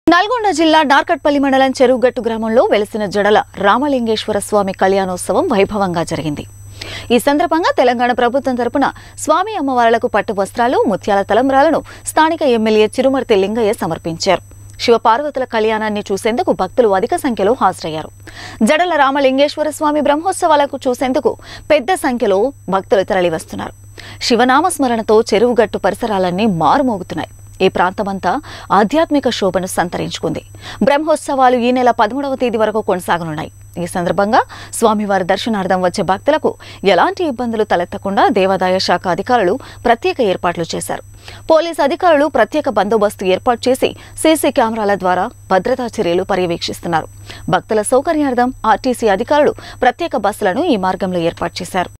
నల్గొండ జిల్లా నార్కట్పల్లి మండలం చెరువుగట్టు గ్రామంలో వెలిసిన జడల రామలింగేశ్వర స్వామి కళ్యాణోత్సవం వైభవంగా జరిగింది ఈ సందర్భంగా తెలంగాణ ప్రభుత్వం తరపున స్వామి అమ్మవార్లకు పట్టు వస్త్రాలు ముత్యాల తలంబ్రాలను స్థానిక ఎమ్మెల్యే చిరుమర్తి లింగయ్య సమర్పించారు శివపార్వతుల కళ్యాణాన్ని చూసేందుకు భక్తులు అధిక సంఖ్యలో హాజరయ్యారు జడల రామలింగేశ్వర స్వామి బ్రహ్మోత్సవాలకు చూసేందుకు పెద్ద సంఖ్యలో భక్తులు తరలివస్తున్నారు శివనామస్మరణతో చెరువుగట్టు పరిసరాలన్నీ మారుమోగుతున్నాయి ఈ ప్రాంతమంతా ఆధ్యాత్మిక శోభను సంతరించుకుంది బ్రహ్మోత్సవాలు ఈ నెల పదమూడవ తేదీ వరకు కొనసాగనున్నాయి ఈ సందర్భంగా స్వామివారి దర్శనార్థం వచ్చే భక్తులకు ఎలాంటి ఇబ్బందులు తలెత్తకుండా దేవాదాయ శాఖ అధికారులు ప్రత్యేక ఏర్పాట్లు చేశారు పోలీసు అధికారులు ప్రత్యేక బందోబస్తు ఏర్పాటు చేసి సీసీ కెమెరాల ద్వారా భద్రతా చర్యలు పర్యవేక్షిస్తున్నారు భక్తుల సౌకర్యార్థం ఆర్టీసీ అధికారులు ప్రత్యేక బస్సులను ఈ మార్గంలో ఏర్పాటు చేశారు